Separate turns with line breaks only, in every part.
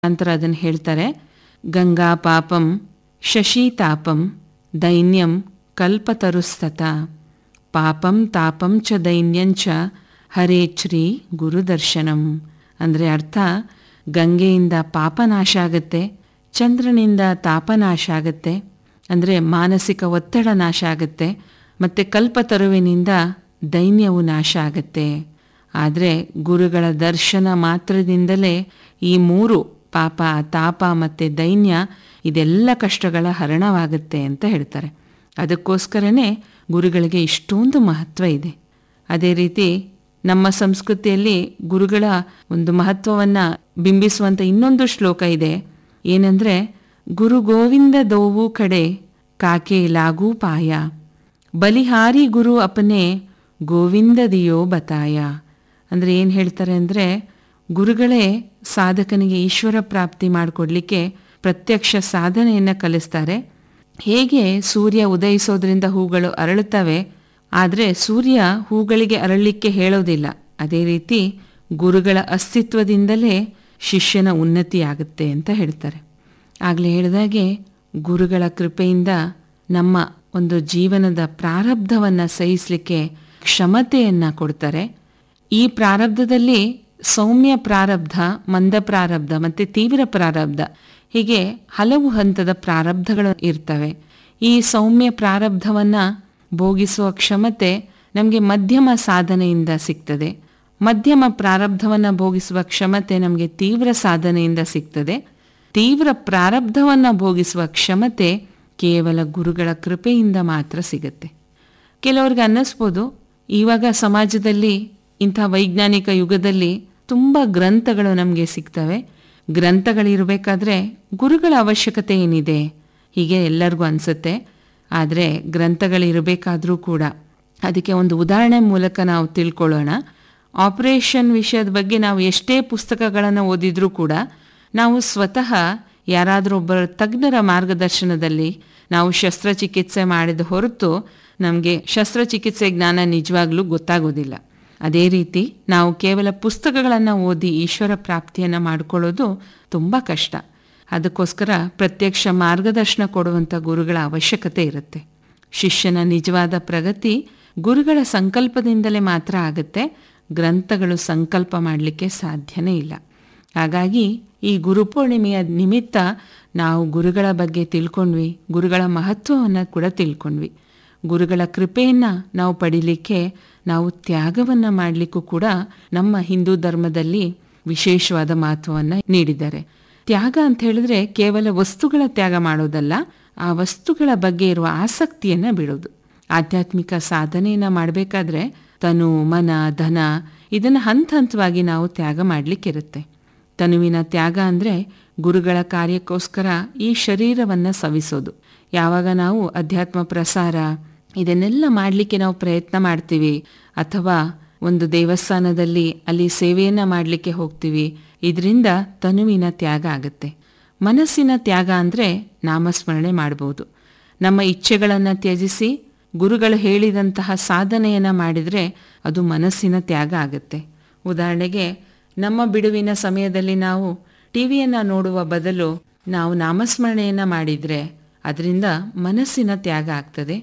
ನಂತರ ಅದನ್ನು ಹೇಳ್ತಾರೆ ಗಂಗಾ ಪಾಪಂ ಶಶೀತಾಪಂ ದೈನ್ಯಂ ಕಲ್ಪತರುಸ್ತತ ಪಾಪಂ ತಾಪಂ ಚ ದೈನ್ಯಂಚ ಹರೇಚ್ಛ್ರೀ ಗುರುದರ್ಶನಂ ಅಂದರೆ ಅರ್ಥ ಗಂಗೆಯಿಂದ ಪಾಪ ನಾಶ ಆಗುತ್ತೆ ಚಂದ್ರನಿಂದ ತಾಪ ನಾಶ ಆಗುತ್ತೆ ಅಂದರೆ ಮಾನಸಿಕ ಒತ್ತಡ ನಾಶ ಆಗುತ್ತೆ ಮತ್ತು ಕಲ್ಪತರುವಿನಿಂದ ದೈನ್ಯವು ನಾಶ ಆಗುತ್ತೆ ಆದರೆ ಗುರುಗಳ ದರ್ಶನ ಮಾತ್ರದಿಂದಲೇ ಈ ಮೂರು ಪಾಪ ತಾಪ ಮತ್ತು ದೈನ್ಯ ಇದೆಲ್ಲ ಕಷ್ಟಗಳ ಹರಣವಾಗುತ್ತೆ ಅಂತ ಹೇಳ್ತಾರೆ ಅದಕ್ಕೋಸ್ಕರನೇ ಗುರುಗಳಿಗೆ ಇಷ್ಟೊಂದು ಮಹತ್ವ ಇದೆ ಅದೇ ರೀತಿ ನಮ್ಮ ಸಂಸ್ಕೃತಿಯಲ್ಲಿ ಗುರುಗಳ ಒಂದು ಮಹತ್ವವನ್ನು ಬಿಂಬಿಸುವಂಥ ಇನ್ನೊಂದು ಶ್ಲೋಕ ಇದೆ ಏನಂದರೆ ಗುರು ಗೋವಿಂದ ದೋವು ಕಡೆ ಕಾಕೆ ಲಾಗೂ ಪಾಯ ಬಲಿಹಾರಿ ಗುರು ಅಪನೆ ಗೋವಿಂದ ದಿಯೋ ಬತಾಯ ಅಂದರೆ ಏನು ಹೇಳ್ತಾರೆ ಅಂದರೆ ಗುರುಗಳೇ ಸಾಧಕನಿಗೆ ಈಶ್ವರ ಪ್ರಾಪ್ತಿ ಮಾಡಿಕೊಡ್ಲಿಕ್ಕೆ ಪ್ರತ್ಯಕ್ಷ ಸಾಧನೆಯನ್ನು ಕಲಿಸ್ತಾರೆ ಹೇಗೆ ಸೂರ್ಯ ಉದಯಿಸೋದ್ರಿಂದ ಹೂಗಳು ಅರಳುತ್ತವೆ ಆದರೆ ಸೂರ್ಯ ಹೂಗಳಿಗೆ ಅರಳಲಿಕ್ಕೆ ಹೇಳೋದಿಲ್ಲ ಅದೇ ರೀತಿ ಗುರುಗಳ ಅಸ್ತಿತ್ವದಿಂದಲೇ ಶಿಷ್ಯನ ಉನ್ನತಿಯಾಗುತ್ತೆ ಅಂತ ಹೇಳ್ತಾರೆ ಆಗಲೇ ಹೇಳಿದಾಗೆ ಗುರುಗಳ ಕೃಪೆಯಿಂದ ನಮ್ಮ ಒಂದು ಜೀವನದ ಪ್ರಾರಬ್ಧವನ್ನು ಸಹಿಸಲಿಕ್ಕೆ ಕ್ಷಮತೆಯನ್ನು ಕೊಡ್ತಾರೆ ಈ ಪ್ರಾರಬ್ಧದಲ್ಲಿ ಸೌಮ್ಯ ಪ್ರಾರಬ್ಧ ಮಂದ ಪ್ರಾರಬ್ಧ ಮತ್ತು ತೀವ್ರ ಪ್ರಾರಬ್ಧ ಹೀಗೆ ಹಲವು ಹಂತದ ಪ್ರಾರಬ್ಧಗಳು ಇರ್ತವೆ ಈ ಸೌಮ್ಯ ಪ್ರಾರಬ್ಧವನ್ನು ಭೋಗಿಸುವ ಕ್ಷಮತೆ ನಮಗೆ ಮಧ್ಯಮ ಸಾಧನೆಯಿಂದ ಸಿಗ್ತದೆ ಮಧ್ಯಮ ಪ್ರಾರಬ್ಧವನ್ನು ಭೋಗಿಸುವ ಕ್ಷಮತೆ ನಮಗೆ ತೀವ್ರ ಸಾಧನೆಯಿಂದ ಸಿಗ್ತದೆ ತೀವ್ರ ಪ್ರಾರಬ್ಧವನ್ನು ಭೋಗಿಸುವ ಕ್ಷಮತೆ ಕೇವಲ ಗುರುಗಳ ಕೃಪೆಯಿಂದ ಮಾತ್ರ ಸಿಗುತ್ತೆ ಕೆಲವ್ರಿಗೆ ಅನ್ನಿಸ್ಬೋದು ಇವಾಗ ಸಮಾಜದಲ್ಲಿ ಇಂಥ ವೈಜ್ಞಾನಿಕ ಯುಗದಲ್ಲಿ ತುಂಬ ಗ್ರಂಥಗಳು ನಮಗೆ ಸಿಗ್ತವೆ ಗ್ರಂಥಗಳಿರಬೇಕಾದ್ರೆ ಗುರುಗಳ ಅವಶ್ಯಕತೆ ಏನಿದೆ ಹೀಗೆ ಎಲ್ಲರಿಗೂ ಅನಿಸುತ್ತೆ ಆದರೆ ಗ್ರಂಥಗಳಿರಬೇಕಾದ್ರೂ ಕೂಡ ಅದಕ್ಕೆ ಒಂದು ಉದಾಹರಣೆ ಮೂಲಕ ನಾವು ತಿಳ್ಕೊಳ್ಳೋಣ ಆಪರೇಷನ್ ವಿಷಯದ ಬಗ್ಗೆ ನಾವು ಎಷ್ಟೇ ಪುಸ್ತಕಗಳನ್ನು ಓದಿದ್ರೂ ಕೂಡ ನಾವು ಸ್ವತಃ ಯಾರಾದರೂ ಒಬ್ಬರ ತಜ್ಞರ ಮಾರ್ಗದರ್ಶನದಲ್ಲಿ ನಾವು ಶಸ್ತ್ರಚಿಕಿತ್ಸೆ ಮಾಡಿದ ಹೊರತು ನಮಗೆ ಶಸ್ತ್ರಚಿಕಿತ್ಸೆ ಜ್ಞಾನ ನಿಜವಾಗ್ಲೂ ಗೊತ್ತಾಗೋದಿಲ್ಲ ಅದೇ ರೀತಿ ನಾವು ಕೇವಲ ಪುಸ್ತಕಗಳನ್ನು ಓದಿ ಈಶ್ವರ ಪ್ರಾಪ್ತಿಯನ್ನು ಮಾಡಿಕೊಳ್ಳೋದು ತುಂಬ ಕಷ್ಟ ಅದಕ್ಕೋಸ್ಕರ ಪ್ರತ್ಯಕ್ಷ ಮಾರ್ಗದರ್ಶನ ಕೊಡುವಂಥ ಗುರುಗಳ ಅವಶ್ಯಕತೆ ಇರುತ್ತೆ ಶಿಷ್ಯನ ನಿಜವಾದ ಪ್ರಗತಿ ಗುರುಗಳ ಸಂಕಲ್ಪದಿಂದಲೇ ಮಾತ್ರ ಆಗುತ್ತೆ ಗ್ರಂಥಗಳು ಸಂಕಲ್ಪ ಮಾಡಲಿಕ್ಕೆ ಸಾಧ್ಯನೇ ಇಲ್ಲ ಹಾಗಾಗಿ ಈ ಗುರುಪೂರ್ಣಿಮೆಯ ನಿಮಿತ್ತ ನಾವು ಗುರುಗಳ ಬಗ್ಗೆ ತಿಳ್ಕೊಂಡ್ವಿ ಗುರುಗಳ ಮಹತ್ವವನ್ನು ಕೂಡ ತಿಳ್ಕೊಂಡ್ವಿ ಗುರುಗಳ ಕೃಪೆಯನ್ನು ನಾವು ಪಡಿಲಿಕ್ಕೆ ನಾವು ತ್ಯಾಗವನ್ನು ಮಾಡಲಿಕ್ಕೂ ಕೂಡ ನಮ್ಮ ಹಿಂದೂ ಧರ್ಮದಲ್ಲಿ ವಿಶೇಷವಾದ ಮಹತ್ವವನ್ನು ನೀಡಿದ್ದಾರೆ ತ್ಯಾಗ ಅಂತ ಹೇಳಿದ್ರೆ ಕೇವಲ ವಸ್ತುಗಳ ತ್ಯಾಗ ಮಾಡೋದಲ್ಲ ಆ ವಸ್ತುಗಳ ಬಗ್ಗೆ ಇರುವ ಆಸಕ್ತಿಯನ್ನು ಬಿಡೋದು ಆಧ್ಯಾತ್ಮಿಕ ಸಾಧನೆಯನ್ನು ಮಾಡಬೇಕಾದ್ರೆ ತನು ಮನ ಧನ ಇದನ್ನು ಹಂತ ಹಂತವಾಗಿ ನಾವು ತ್ಯಾಗ ಮಾಡಲಿಕ್ಕಿರುತ್ತೆ ತನುವಿನ ತ್ಯಾಗ ಅಂದರೆ ಗುರುಗಳ ಕಾರ್ಯಕ್ಕೋಸ್ಕರ ಈ ಶರೀರವನ್ನು ಸವಿಸೋದು ಯಾವಾಗ ನಾವು ಅಧ್ಯಾತ್ಮ ಪ್ರಸಾರ ಇದನ್ನೆಲ್ಲ ಮಾಡಲಿಕ್ಕೆ ನಾವು ಪ್ರಯತ್ನ ಮಾಡ್ತೀವಿ ಅಥವಾ ಒಂದು ದೇವಸ್ಥಾನದಲ್ಲಿ ಅಲ್ಲಿ ಸೇವೆಯನ್ನು ಮಾಡಲಿಕ್ಕೆ ಹೋಗ್ತೀವಿ ಇದರಿಂದ ತನುವಿನ ತ್ಯಾಗ ಆಗುತ್ತೆ ಮನಸ್ಸಿನ ತ್ಯಾಗ ಅಂದರೆ ನಾಮಸ್ಮರಣೆ ಮಾಡ್ಬೋದು ನಮ್ಮ ಇಚ್ಛೆಗಳನ್ನು ತ್ಯಜಿಸಿ ಗುರುಗಳು ಹೇಳಿದಂತಹ ಸಾಧನೆಯನ್ನು ಮಾಡಿದರೆ ಅದು ಮನಸ್ಸಿನ ತ್ಯಾಗ ಆಗುತ್ತೆ ಉದಾಹರಣೆಗೆ ನಮ್ಮ ಬಿಡುವಿನ ಸಮಯದಲ್ಲಿ ನಾವು ಟಿ ವಿಯನ್ನು ನೋಡುವ ಬದಲು ನಾವು ನಾಮಸ್ಮರಣೆಯನ್ನು ಮಾಡಿದರೆ ಅದರಿಂದ ಮನಸ್ಸಿನ ತ್ಯಾಗ ಆಗ್ತದೆ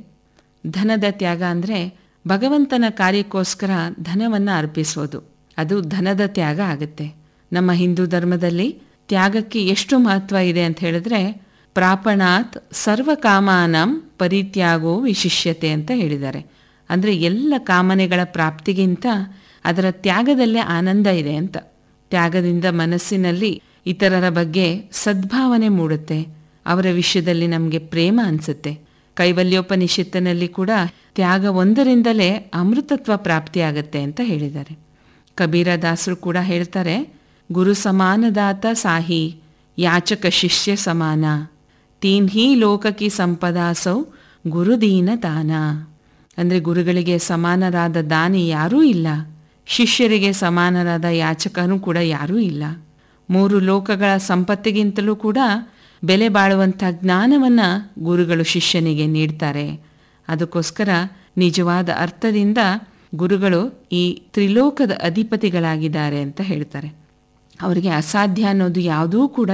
ಧನದ ತ್ಯಾಗ ಅಂದರೆ ಭಗವಂತನ ಕಾರ್ಯಕ್ಕೋಸ್ಕರ ಧನವನ್ನು ಅರ್ಪಿಸೋದು ಅದು ಧನದ ತ್ಯಾಗ ಆಗುತ್ತೆ ನಮ್ಮ ಹಿಂದೂ ಧರ್ಮದಲ್ಲಿ ತ್ಯಾಗಕ್ಕೆ ಎಷ್ಟು ಮಹತ್ವ ಇದೆ ಅಂತ ಹೇಳಿದ್ರೆ ಪ್ರಾಪಣಾತ್ ಸರ್ವಕಾಮಾನಂ ಪರಿತ್ಯಾಗೋ ವಿಶಿಷ್ಯತೆ ಅಂತ ಹೇಳಿದ್ದಾರೆ ಅಂದರೆ ಎಲ್ಲ ಕಾಮನೆಗಳ ಪ್ರಾಪ್ತಿಗಿಂತ ಅದರ ತ್ಯಾಗದಲ್ಲೇ ಆನಂದ ಇದೆ ಅಂತ ತ್ಯಾಗದಿಂದ ಮನಸ್ಸಿನಲ್ಲಿ ಇತರರ ಬಗ್ಗೆ ಸದ್ಭಾವನೆ ಮೂಡುತ್ತೆ ಅವರ ವಿಷಯದಲ್ಲಿ ನಮಗೆ ಪ್ರೇಮ ಅನಿಸುತ್ತೆ ಕೈವಲ್ಯೋಪನಿಷತ್ತಿನಲ್ಲಿ ಕೂಡ ತ್ಯಾಗ ಒಂದರಿಂದಲೇ ಅಮೃತತ್ವ ಪ್ರಾಪ್ತಿಯಾಗತ್ತೆ ಅಂತ ಹೇಳಿದ್ದಾರೆ ಕಬೀರ ದಾಸರು ಕೂಡ ಹೇಳ್ತಾರೆ ಗುರು ಸಮಾನದಾತ ಸಾಹಿ ಯಾಚಕ ಶಿಷ್ಯ ಸಮಾನ ತೀನ್ ಹಿ ಲೋಕಕಿ ಸಂಪದಾಸೌ ಗುರುದೀನ ದಾನ ಅಂದರೆ ಗುರುಗಳಿಗೆ ಸಮಾನರಾದ ದಾನಿ ಯಾರೂ ಇಲ್ಲ ಶಿಷ್ಯರಿಗೆ ಸಮಾನರಾದ ಯಾಚಕನೂ ಕೂಡ ಯಾರೂ ಇಲ್ಲ ಮೂರು ಲೋಕಗಳ ಸಂಪತ್ತಿಗಿಂತಲೂ ಕೂಡ ಬೆಲೆ ಬಾಳುವಂಥ ಜ್ಞಾನವನ್ನು ಗುರುಗಳು ಶಿಷ್ಯನಿಗೆ ನೀಡ್ತಾರೆ ಅದಕ್ಕೋಸ್ಕರ ನಿಜವಾದ ಅರ್ಥದಿಂದ ಗುರುಗಳು ಈ ತ್ರಿಲೋಕದ ಅಧಿಪತಿಗಳಾಗಿದ್ದಾರೆ ಅಂತ ಹೇಳ್ತಾರೆ ಅವರಿಗೆ ಅಸಾಧ್ಯ ಅನ್ನೋದು ಯಾವುದೂ ಕೂಡ